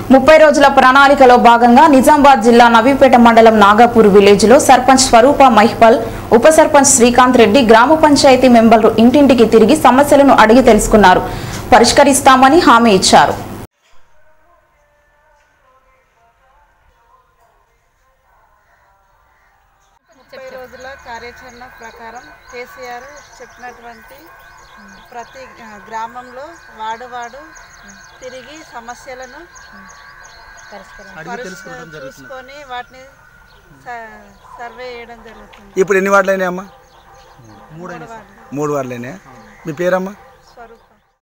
ముప్పై రోజుల ప్రణాళికలో భాగంగా నిజామాబాద్ జిల్లా నవీపేట మండలం నాగాపూర్ విలేజ్ లో సర్పంచ్ స్వరూప మహిపాల్ ఉప సర్పంచ్ శ్రీకాంత్ రెడ్డి గ్రామ పంచాయతీ మెంబర్లు ఇంటింటికి తిరిగి సమస్యలను అడిగి తెలుసుకున్నారు పరిష్కరిస్తామని హామీ ఇచ్చారు ముప్పై రోజుల కార్యాచరణ ప్రకారం కేసీఆర్ చెప్పినటువంటి ప్రతి ఆ, గ్రామంలో వాడు వాడు తిరిగి సమస్యలను పరిష్క- చూసుకొని వాటిని స- సర్వే చేయడం జరుగుతుంది ఇప్పుడు ఎన్ని వార్డులు అయినాయమ్మా మూడు వార్డులు. మూడు వార్డులు అయినాయా మీ పేరమ్మా